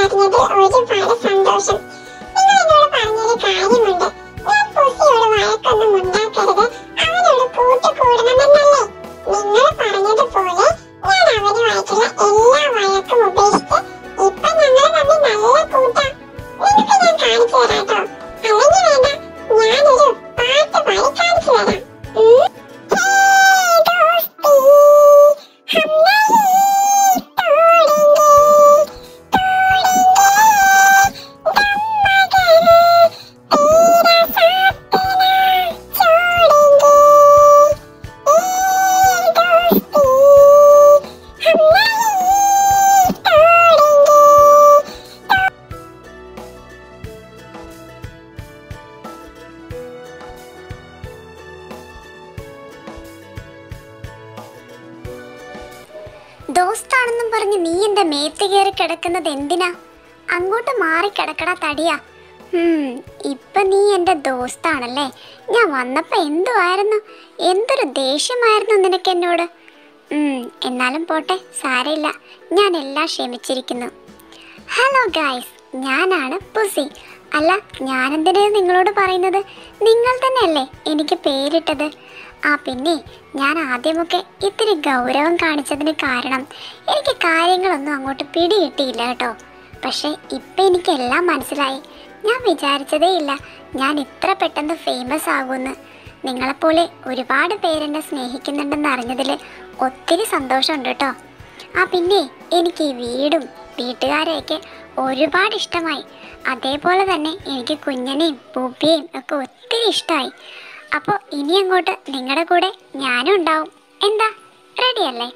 അറിഞ്ഞതിൽ ഒരുപാട് സന്തോഷം നിങ്ങൾ എന്നോട് പറഞ്ഞൊരു കാര്യമുണ്ട് ഞാൻ പുസിയോട് വഴക്കൊന്നും ഉണ്ടാക്കരുത് അവനോട് കൂട്ടുകൂടണമെന്നല്ലേ നിങ്ങൾ പറഞ്ഞതുപോലെ ഞാൻ അവനുമായിട്ടുള്ള എല്ലാ വഴക്കും ഉപേക്ഷിച്ച് ഇപ്പൊ ഞങ്ങൾ തമ്മിൽ നല്ല കൂട്ടാ നിനക്ക് ഞാൻ കാണിച്ചു തരാട്ടോ അല്ലെങ്കിൽ വേണ്ട ഞാനൊരു പാട്ട് പാടി കാണിച്ചു തരാം ഉം. ഹേ ദോസ്തി, ഹം नहीं तोड़ेंगे, तोड़ेंगे, दम मगर तेरा साथ देना छोड़ेंगे। ए दोस्ती, हम नहीं तोड़ेंगे, ദോസ്താണെന്നും പറഞ്ഞ് നീ എന്റെ മേത്ത് കയറി കിടക്കുന്നത് എന്തിനാ അങ്ങോട്ട് മാറി കിടക്കടാ തടിയാ ഹും, ഇപ്പൊ നീ എന്റെ ദോസ്താണല്ലേ ഞാൻ വന്നപ്പോ എന്തുവായിരുന്നു എന്തൊരു ദേഷ്യമായിരുന്നു നിനക്ക് എന്നോട് ഉം, എന്നാലും പോട്ടെ സാരമില്ല ഞാൻ എല്ലാം ക്ഷമിച്ചിരിക്കുന്നു ഹലോ ഗായ്സ് ഞാനാണ് പുസി അല്ല ഞാനെന്തിനാ നിങ്ങളോട് പറയുന്നത് നിങ്ങൾ തന്നെയല്ലേ എനിക്ക് പേരിട്ടത് ആ പിന്നെ ഞാൻ ആദ്യമൊക്കെ ഇത്തിരി ഗൗരവം കാണിച്ചതിന് കാരണം എനിക്ക് കാര്യങ്ങളൊന്നും അങ്ങോട്ട് പിടികിട്ടിയില്ല കേട്ടോ പക്ഷെ ഇപ്പം എനിക്കെല്ലാം മനസ്സിലായി ഞാൻ വിചാരിച്ചതേ ഇല്ല ഞാൻ ഇത്ര പെട്ടെന്ന് ഫേമസ് ആകുമെന്ന് നിങ്ങളെപ്പോലെ ഒരുപാട് പേരെന്നെ സ്നേഹിക്കുന്നുണ്ടെന്ന് അറിഞ്ഞതിൽ ഒത്തിരി സന്തോഷമുണ്ട് കേട്ടോ ആ പിന്നെ എനിക്ക് ഈ വീടും വീട്ടുകാരെയൊക്കെ ഒരുപാട് ഇഷ്ടമായി അതേപോലെ തന്നെ എനിക്ക് കുഞ്ഞനെയും പൂപ്പിയെയും ഒക്കെ ഒത്തിരി ഇഷ്ടമായി അപ്പോൾ ഇനി അങ്ങോട്ട് നിങ്ങളുടെ കൂടെ ഞാനും ഉണ്ടാവും എന്താ റെഡിയല്ലേ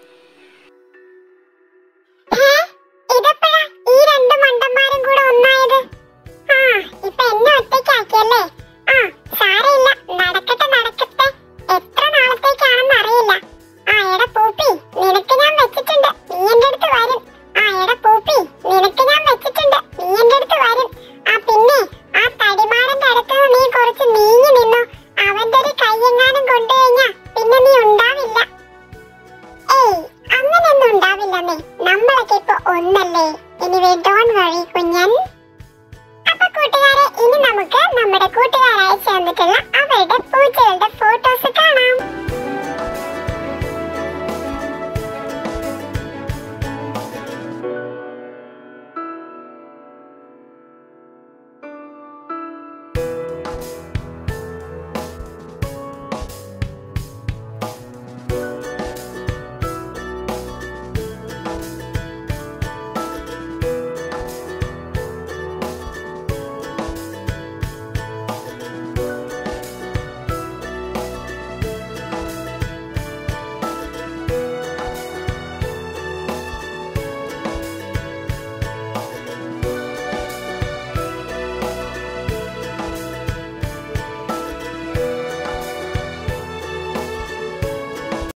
ഹേ, ഇതെപ്പഴാ ഈ രണ്ട് മണ്ടന്മാരും കൂടെ ഒന്നായത് ആ ഇപ്പൊ എന്നെ ഒറ്റയ്ക്കാക്കിയല്ലേ ആ സാരമില്ല നടക്കട്ടെ നടക്കട്ടെ എത്ര നാളത്തേക്കാണെന്ന് അറിയില്ല ആ എടാ പൂപ്പി നിനക്ക് ഞാൻ വെച്ചിട്ടുണ്ട് നീ എന്റെ അടുത്ത് വരും ആ എടാ പൂപ്പി നിനക്ക് ഞാൻ വെച്ചിട്ടുണ്ട് നീ എന്റെ അടുത്ത് വരും ആ പിന്നെ ആ തടിമാടന്റെ അടുത്ത് നിന്ന് നീ കുറച്ച് നീങ്ങി നിന്നു അവന്റെ ഒരു കയ്യെങ്ങാനും കൊണ്ടുകഴിഞ്ഞാ പിന്നെ നീ ഉണ്ടാവില്ല ഏയ് അങ്ങനെയൊന്നും ഉണ്ടാവില്ലെന്നേ നമ്മളൊക്കെ ഇപ്പൊ ഒന്നല്ലേ എനിവേ ഡോൺ വഴി കുഞ്ഞൻ അപ്പൊ കൂട്ടുകാരെ ഇനി നമുക്ക് നമ്മുടെ കൂട്ടുകാർ അയച്ചു തന്നിട്ടുള്ള അവരുടെ പൂച്ചകളുടെ